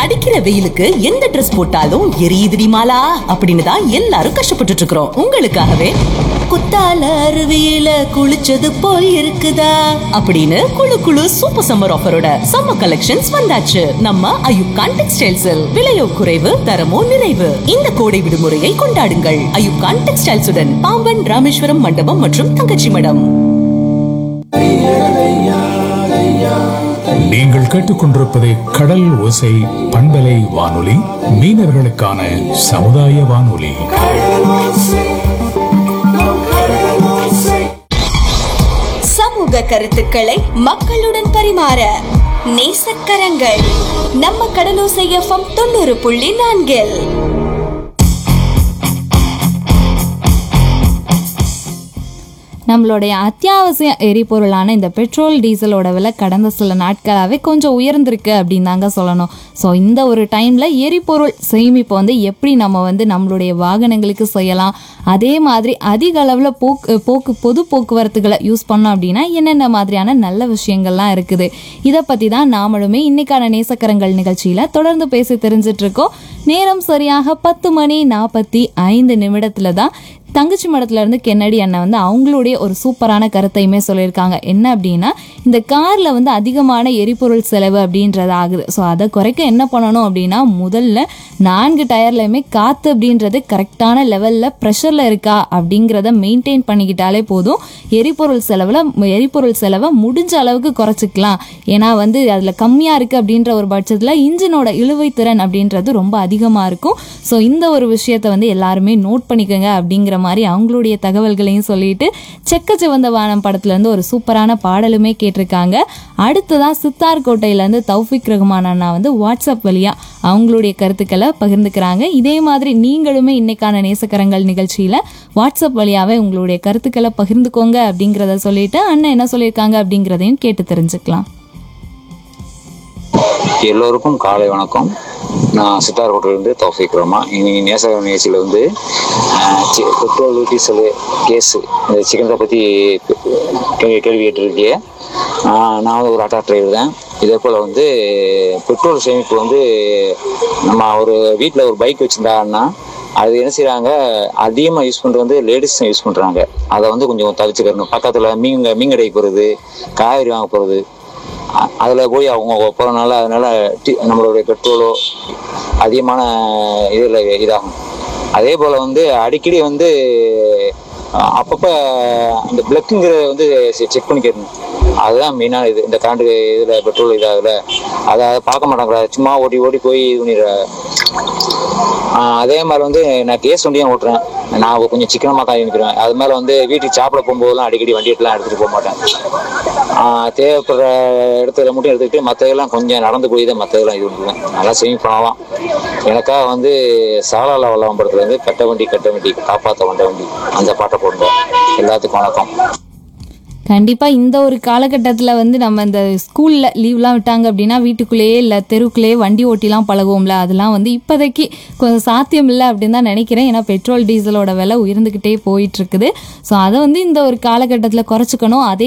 அடிக்கிற வெயிலுக்கு எந்த ட்ரெஸ் போட்டாலும் எரியுதுடி மாலா அப்படின்னு தான் எல்லாரும் கஷ்டப்பட்டுட்டு இருக்கிறோம் உங்களுக்காகவே குத்தால அருவியில குளிச்சது போல் இருக்குதா அப்படின்னு குளு குளு சூப்பர் சம்மர் ஆஃபரோட சம்மர் கலெக்ஷன்ஸ் வந்தாச்சு நம்ம அயுப்கான் டெக்ஸ்டைல்ஸில் விலையோ குறைவு தரமோ நிறைவு இந்த கோடை விடுமுறையை கொண்டாடுங்கள் அயுப்கான் டெக்ஸ்டைல்ஸுடன் பாம்பன் ராமேஸ்வரம் மண்டபம் மற்றும் தங்கச்சி மடம் நீங்கள் கேட்டுக்கொண்டிருப்பது கடல் ஓசை பண்பலை வானொலி மீனவர்களுக்கான சமுதாய வானொலி சமூக கருத்துக்களை மக்களுடன் பரிமாற நேசக்கரங்கள் நம்ம கடலோசை எஃப்எம் தொண்ணூறு புள்ளி நான்கில் நம்மளுடைய அத்தியாவசிய எரிபொருளான இந்த பெட்ரோல் டீசலோட விலை கடந்த சில நாட்களாகவே கொஞ்சம் உயர்ந்திருக்கு அப்படின்னு தாங்க சொல்லணும் ஸோ இந்த ஒரு டைமில் எரிபொருள் சேமிப்பு வந்து எப்படி நம்ம வந்து நம்மளுடைய வாகனங்களுக்கு செய்யலாம் அதே மாதிரி அதிக அளவில் போக்கு போக்கு பொது போக்குவரத்துகளை யூஸ் பண்ணோம் அப்படின்னா என்னென்ன மாதிரியான நல்ல விஷயங்கள்லாம் இருக்குது இதை பற்றி தான் நாமளுமே இன்னைக்கான நேசக்கரங்கள் நிகழ்ச்சியில் தொடர்ந்து பேசி தெரிஞ்சிட்டு இருக்கோம் நேரம் சரியாக பத்து மணி நாற்பத்தி ஐந்து நிமிடத்துல தான் தங்கச்சி மடத்துல இருந்து கென்னடி அண்ணன் வந்து அவங்களுடைய ஒரு சூப்பரான கருத்தையுமே சொல்லியிருக்காங்க என்ன அப்படின்னா இந்த கார்ல வந்து அதிகமான எரிபொருள் செலவு அப்படின்றது ஆகுது ஸோ அதை குறைக்க என்ன பண்ணணும் அப்படின்னா முதல்ல நான்கு டயர்லையுமே காத்து அப்படின்றது கரெக்டான லெவல்ல ப்ரெஷர்ல இருக்கா அப்படிங்கிறத மெயின்டைன் பண்ணிக்கிட்டாலே போதும் எரிபொருள் செலவுல எரிபொருள் செலவை முடிஞ்ச அளவுக்கு குறைச்சிக்கலாம் ஏன்னா வந்து அதுல கம்மியா இருக்கு அப்படின்ற ஒரு பட்சத்துல இன்ஜினோட இழுவை திறன் அப்படின்றது ரொம்ப அதிகமா இருக்கும் ஸோ இந்த ஒரு விஷயத்த வந்து எல்லாருமே நோட் பண்ணிக்கோங்க அப்படிங்கிற மாதிரி அவங்களுடைய தகவல்களையும் சொல்லிட்டு செக்க சிவந்த வானம் படத்துல இருந்து ஒரு சூப்பரான பாடலுமே கேட்டிருக்காங்க அடுத்ததா சித்தார் கோட்டையில இருந்து தௌஃபிக் ரஹ்மான் அண்ணா வந்து வாட்ஸ்அப் வழியா அவங்களுடைய கருத்துக்களை பகிர்ந்துக்கிறாங்க இதே மாதிரி நீங்களுமே இன்னைக்கான நேசக்கரங்கள் நிகழ்ச்சியில வாட்ஸ்அப் வழியாவே உங்களுடைய கருத்துக்களை பகிர்ந்துக்கோங்க அப்படிங்கிறத சொல்லிட்டு அண்ணன் என்ன சொல்லியிருக்காங்க அப்படிங்கிறதையும் கேட்டு தெரிஞ்சுக்கலாம் எல்லோருக்கும் காலை வணக்கம் நான் சித்தார்கோட்டிலிருந்து தௌஃபிக் ரஹ்மா இன்னைக்கு நேசக நிகழ்ச்சியில் வந்து ஆஹ், சி- பெட்ரோல் டீசல் கேஸு இந்த சிக்கனை பற்றி கேள்வி கேள்வி கேட்டிருக்கீங்க ஆஹ், நான் வந்து ஒரு ஆட்டோ டிரைவர் தான் இதே போல் வந்து பெட்ரோல் சேமிப்பு வந்து நம்ம ஒரு வீட்டில் ஒரு பைக் வச்சுருந்தாங்கன்னா அது என்ன செய்கிறாங்க அதிகமாக யூஸ் பண்ணுறது வந்து லேடிஸ் யூஸ் பண்ணுறாங்க அதை வந்து கொஞ்சம் தவிர்த்துக்கணும் பக்கத்தில் மீன் மீன் கடைக்கு போகிறது காய்கறி வாங்க போகிறது அ- அதுல போய் அவங்க போறதுனால அதனால டி- நம்மளுடைய பெட்ரோலோ அதிகமான இதுல இதாகும் அதே போல வந்து அடிக்கடி வந்து அஹ், அப்பப்ப அந்த பிளக்குங்கிறத வந்து செக் பண்ணிக்கிறணும் அதுதான் மெயினான இது இந்த கரண்ட் இதுல பெட்ரோல் இதாகல அதை அதை பார்க்க மாட்டாங்க சும்மா ஓட்டி ஓட்டி போய் இது பண்ணிடுற ஆஹ் அதே மாதிரி வந்து நான் கேஸ் வண்டியும் ஓட்டுறேன் நான் கொஞ்சம் சிக்கனமாக காய் நிற்கிறேன் அது மேலே வந்து வீட்டுக்கு சாப்பிட போகும்போதெல்லாம் அடிக்கடி வண்டி எடுத்துலாம் எடுத்துகிட்டு போக மாட்டேன் ஆஹ் தேவைப்படுற இடத்துல மட்டும் எடுத்துக்கிட்டு மற்றதெல்லாம் கொஞ்சம் நடந்து போய் தான் மற்றதெல்லாம் இது பண்ணுவேன் நல்லா சேமிங் பண்ணலாம் எனக்காக வந்து சாலால வல்லாம் படத்துல வந்து கட்ட வண்டி கட்ட வண்டி காப்பாற்ற வண்ட வண்டி அந்த பாட்டை போடுங்க எல்லாத்துக்கும் வணக்கம் கண்டிப்பா இந்த ஒரு காலகட்டத்தில் வந்து நம்ம இந்த ஸ்கூல்ல லீவ்லாம் விட்டாங்க அப்படின்னா வீட்டுக்குள்ளேயே இல்லை தெருக்குள்ளேயே வண்டி ஓட்டிலாம் பழகுவோம்ல அதெல்லாம் வந்து இப்போதைக்கு கொஞ்சம் சாத்தியம் இல்லை அப்படின்னு தான் நினைக்கிறேன் ஏன்னா பெட்ரோல் டீசலோட விலை உயர்ந்துக்கிட்டே போயிட்டு இருக்குது ஸோ அதை வந்து இந்த ஒரு காலகட்டத்தில் குறைச்சிக்கணும் அதே